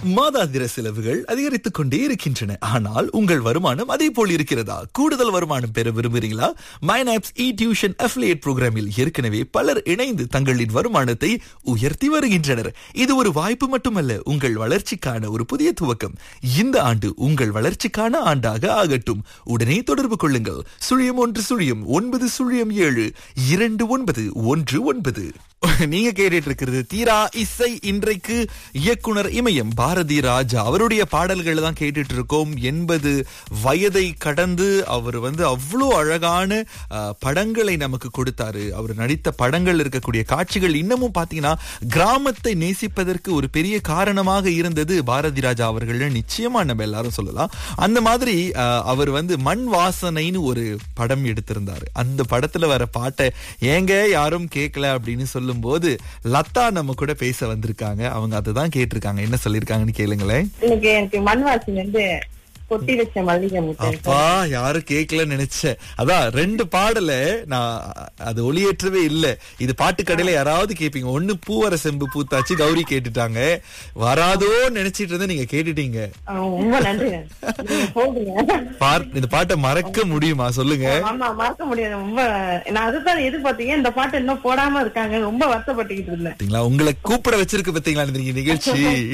மாதாந்திர செலவுகள் அதிகரித்துக் கொண்டே இருக்கின்றன ஆனால் உங்கள் வருமானம் அதே போல் இருக்கிறதா கூடுதல் வருமானம் பெற விரும்புகிறீங்களா மைனாப்ஸ் இ டியூஷன் அஃபிலியேட் புரோகிராமில் ஏற்கனவே பலர் இணைந்து தங்களின் வருமானத்தை உயர்த்தி வருகின்றனர் இது ஒரு வாய்ப்பு மட்டுமல்ல உங்கள் வளர்ச்சிக்கான ஒரு புதிய துவக்கம் இந்த ஆண்டு உங்கள் வளர்ச்சிக்கான ஆண்டாக ஆகட்டும் உடனே தொடர்பு கொள்ளுங்கள் சுழியம் ஒன்று சுழியம் ஒன்பது சுழியம் ஏழு இரண்டு ஒன்பது ஒன்று ஒன்பது நீங்க கேட்டுட்டு இருக்கிறது தீரா இசை இன்றைக்கு இயக்குனர் இமயம் பாரதி ராஜா அவருடைய பாடல்கள் தான் கேட்டுட்டு இருக்கோம் எண்பது வயதை கடந்து அவர் வந்து அவ்வளோ அழகான அஹ், படங்களை நமக்கு கொடுத்தாரு அவர் நடித்த படங்கள் இருக்கக்கூடிய காட்சிகள் இன்னமும் பாத்தீங்கன்னா கிராமத்தை நேசிப்பதற்கு ஒரு பெரிய காரணமாக இருந்தது பாரதி ராஜா அவர்கள் நிச்சயமா நம்ம எல்லாரும் சொல்லலாம் அந்த மாதிரி அஹ், அவர் வந்து மண் வாசனைன்னு ஒரு படம் எடுத்திருந்தாரு அந்த படத்துல வர பாட்டை ஏங்க யாரும் கேட்கல அப்படின்னு சொல்லும்போது லதா நம்ம கூட பேச வந்திருக்காங்க அவங்க அதை தான் கேட்டிருக்காங்க என்ன சொல்லியிருக்காங்கன்னு கேளுங்களேன் இன்னைக்கு எனக்கு மண் வாசனை வந்து கொட்டி வச்ச மல்லிகை முட்டை அப்பா யாரும் கேட்கலன்னு நினைச்சேன் அதான் ரெண்டு பாடல நான் அது ஒளியேற்றவே இல்ல இது பாட்டு கடையில யாராவது கேப்பீங்க ஒண்ணு பூவர செம்பு பூத்தாச்சு கௌரி கேட்டுட்டாங்க வராதோ நினைச்சிட்டு இருந்தே நீங்க கேட்டுட்டீங்க ஆ, ரொம்ப நன்றி நீங்க போடுங்க பார் இந்த பாட்டை மறக்க முடியுமா சொல்லுங்க ஆமா மறக்க முடியாது ரொம்ப நான் அதுதான் எதிர்பார்த்தீங்க இந்த பாட்டு இன்னும் போடாம இருக்காங்க ரொம்ப வருத்தப்பட்டுக்கிட்டு இருந்தேன் பாத்தீங்களா உங்களை கூப்பிட வச்சிருக்கு பாத்தீங்களா இந்த நிகழ்ச்சி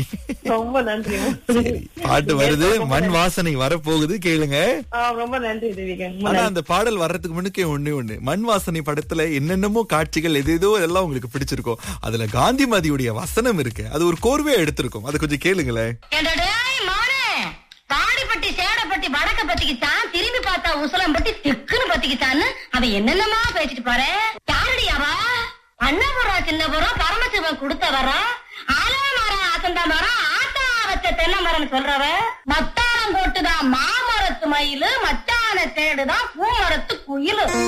ரொம்ப நன்றி சரி பாட்டு வருது மண் வாசனை வரப்போகுது கேளுங்க ஆ, ரொம்ப நன்றி தேவிகா ரொம்ப ஆனா நன்றி. அந்த பாடல் வர்றதுக்கு முன்னுக்கே ஒண்ணே ஒண்ணு மண் வாசனை படத்துல என்னென்னமோ காட்சிகள் எது ஏதோ எல்லாம் உங்களுக்கு பிடிச்சிருக்கும் அதுல காந்திமதியுடைய வசனம் இருக்கு அது ஒரு கோர்வையா எடுத்திருக்கும் அதை கொஞ்சம் கேளுங்களேன் ஏண்டா டேய் மானே தாடிப்பட்டி சேடப்பட்டி வடக்க பத்திக்கிச்சான் திரும்பி பார்த்தா உசலம் பட்டி திக்குன்னு பத்திக்கிச்சான்னு அவன் என்னென்னமா பேசிட்டு பாரு யாரடி அவ அண்ணபுரம் சின்னபுரம் பரமசிவன் கொடுத்த வரம் ஆலமரம் அசந்த மரம் ஆத்தா வச்ச தென்னை மரம்னு சொல்றவ மத்தாளம் போட்டுதான் மாமரத்து மயிலு மச்சான தேடுதான் பூமரத்து குயிலு